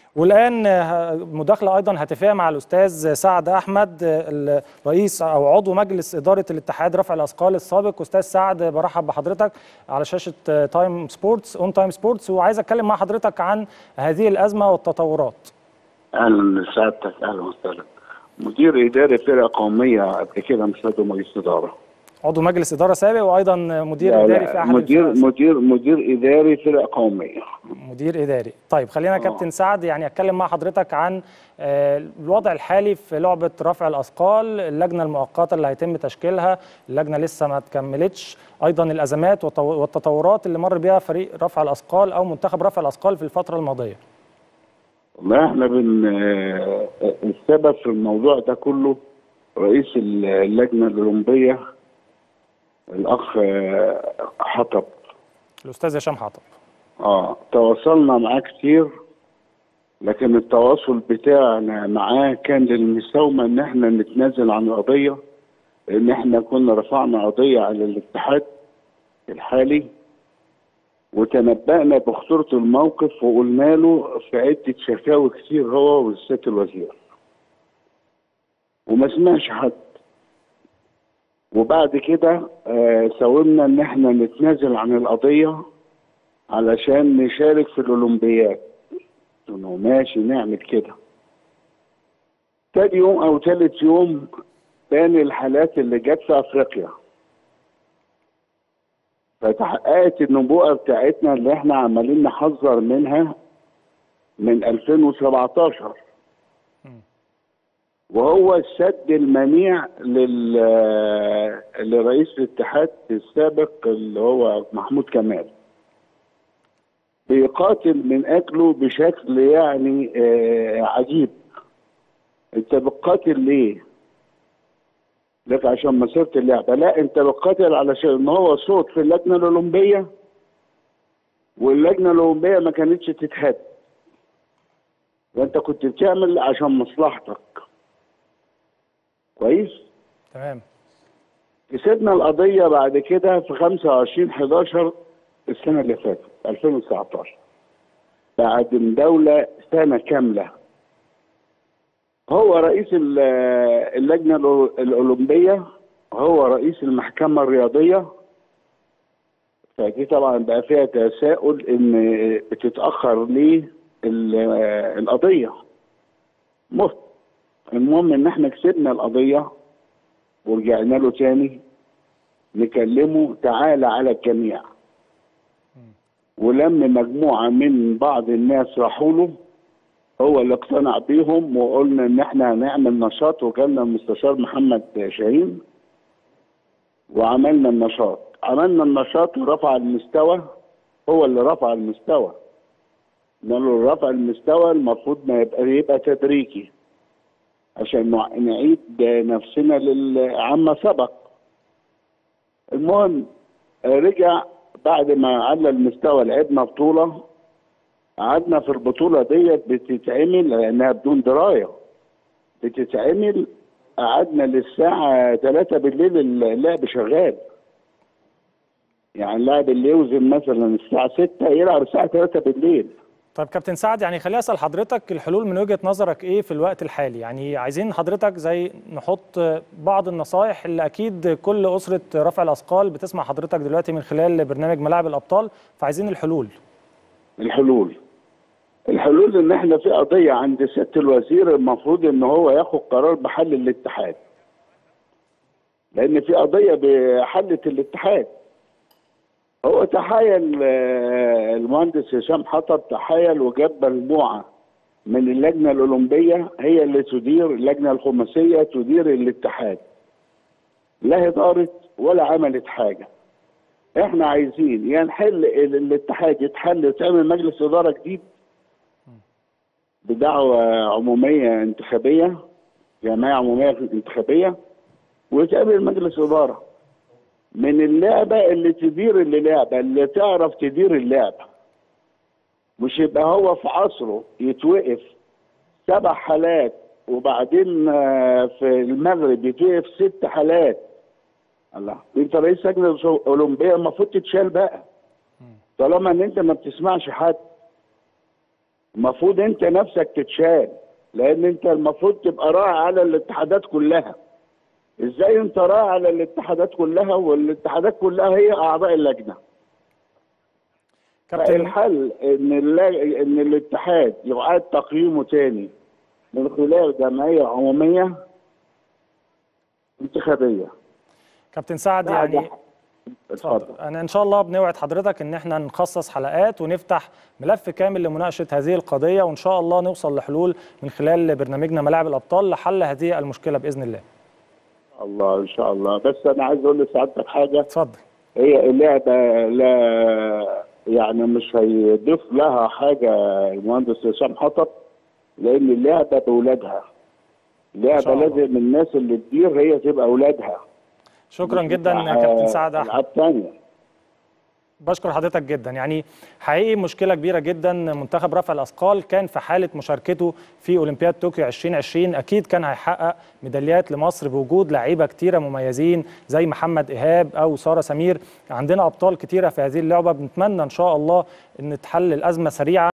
والان آه، مداخله ايضا هاتفيه مع الاستاذ سعد احمد آه، الرئيس او عضو مجلس اداره الاتحاد رفع الاثقال السابق استاذ سعد برحب بحضرتك على شاشه آه، تايم سبورتس اون تايم سبورتس وعايز اتكلم مع حضرتك عن هذه الازمه والتطورات اهلا سعادتك اهلا وسهلا مدير اداري فرقه قوميه قبل كده مش عضو مجلس اداره عضو مجلس اداره سابق وايضا مدير لا، اداري لا، في احد مدير الفرق. مدير مدير اداري فرقه قوميه مدير اداري طيب خلينا آه. كابتن سعد يعني اتكلم مع حضرتك عن آه، الوضع الحالي في لعبه رفع الاثقال اللجنه المؤقته اللي هيتم تشكيلها اللجنه لسه ما اتكملتش ايضا الازمات والتو- والتطورات اللي مر بها فريق رفع الاثقال او منتخب رفع الاثقال في الفتره الماضيه والله احنا بن آه، السبب في الموضوع ده كله رئيس اللجنه الاولمبيه الاخ آه، حطب الاستاذ هشام حطب اه تواصلنا معاه كتير لكن التواصل بتاعنا معاه كان للمساومه ان احنا نتنازل عن القضيه لان احنا كنا رفعنا قضيه على الاتحاد الحالي وتنبأنا بخطورة الموقف وقلنا له في عدة شكاوي كتير هو والسيد الوزير وما سمعش حد وبعد كده آه ساومنا ان احنا نتنازل عن القضية علشان نشارك في الاولمبياد قلت له ماشي نعمل كده تاني يوم او تالت يوم بان الحالات اللي جت في افريقيا فتحققت النبوءة بتاعتنا اللي احنا عمالين نحذر منها من 2017 وهو السد المنيع لل لرئيس الاتحاد السابق اللي هو محمود كمال بيقاتل من اجله بشكل يعني آه عجيب انت بتقاتل ليه؟ لك عشان مسيره اللعبه لا انت بتقاتل علشان ان هو صوت في اللجنه الاولمبيه واللجنه الاولمبيه ما كانتش تتهد وانت كنت بتعمل عشان مصلحتك كويس تمام كسبنا القضيه بعد كده في 25 11 السنه اللي فاتت 2019 بعد مداوله سنه كامله هو رئيس ال- اللجنه الأو- الاولمبيه هو رئيس المحكمه الرياضيه فدي طبعا بقى فيها تساؤل ان بتتاخر ليه ال- القضيه مفت المهم ان احنا كسبنا القضيه ورجعنا له تاني نكلمه تعالى على الجميع ولم مجموعه من بعض الناس راحوا له هو اللي اقتنع بيهم وقلنا ان احنا هنعمل نشاط وكان المستشار محمد شاهين وعملنا النشاط عملنا النشاط ورفع المستوى هو اللي رفع المستوى قلنا له رفع المستوى المفروض ما يبقى يبقى تدريجي عشان نع- نعيد نفسنا للعما سبق المهم رجع بعد ما على المستوى لعبنا بطوله قعدنا في البطولة ديت بتتعمل لأنها بدون دراية بتتعمل قعدنا للساعة 3 بالليل اللعب شغال يعني اللاعب اللي يوزن مثلا الساعة 6 يلعب الساعة 3 بالليل طيب كابتن سعد يعني خليني اسال حضرتك الحلول من وجهه نظرك ايه في الوقت الحالي يعني عايزين حضرتك زي نحط بعض النصائح اللي اكيد كل اسره رفع الاثقال بتسمع حضرتك دلوقتي من خلال برنامج ملاعب الابطال فعايزين الحلول الحلول الحلول ان احنا في قضية عند سيادة الوزير المفروض ان هو ياخد قرار بحل الاتحاد لان في قضية بحلة الاتحاد هو تحايل آه، المهندس هشام حطب تحايل وجاب مجموعة من اللجنة الأولمبية هي اللي تدير اللجنة الخماسية تدير الاتحاد لا هي دارت ولا عملت حاجة احنا عايزين يا نحل ال- الاتحاد يتحل وتعمل مجلس إدارة جديد بدعوة عمومية انتخابية جمعية عمومية انتخابية وتعمل مجلس إدارة من اللعبة اللي تدير اللعبة اللي تعرف تدير اللعبة مش يبقى هو في عصره يتوقف سبع حالات وبعدين آه، في المغرب يتوقف ست حالات الله انت رئيس لجنه الاولمبيه المفروض تتشال بقى طالما ان انت ما بتسمعش حد المفروض انت نفسك تتشال لان انت المفروض تبقى راعي على الاتحادات كلها ازاي انت راعي على الاتحادات كلها والاتحادات كلها هي اعضاء اللجنه كابتن الحل ان الل- ان الاتحاد يعاد تقييمه تاني من خلال جمعيه عموميه انتخابيه كابتن سعد بعد يعني اتفضل انا ان شاء الله بنوعد حضرتك ان احنا نخصص حلقات ونفتح ملف كامل لمناقشه هذه القضيه وان شاء الله نوصل لحلول من خلال برنامجنا ملاعب الابطال لحل هذه المشكله باذن الله الله ان شاء الله بس انا عايز اقول لسعادتك حاجه اتفضل هي اللعبه لا يعني مش هيضيف لها حاجه المهندس هشام حطب لان اللعبه باولادها إن شاء اللعبه الله. لازم الناس اللي تدير هي تبقى اولادها شكرا مش جدا بتاع كابتن سعد احمد العاب ثانيه بشكر حضرتك جدا يعني حقيقي مشكله كبيره جدا منتخب رفع الاثقال كان في حاله مشاركته في اولمبياد طوكيو 2020 اكيد كان هيحقق ميداليات لمصر بوجود لعيبه كتيره مميزين زي محمد ايهاب او ساره سمير عندنا ابطال كتيره في هذه اللعبه بنتمنى ان شاء الله ان تحل الازمه سريعا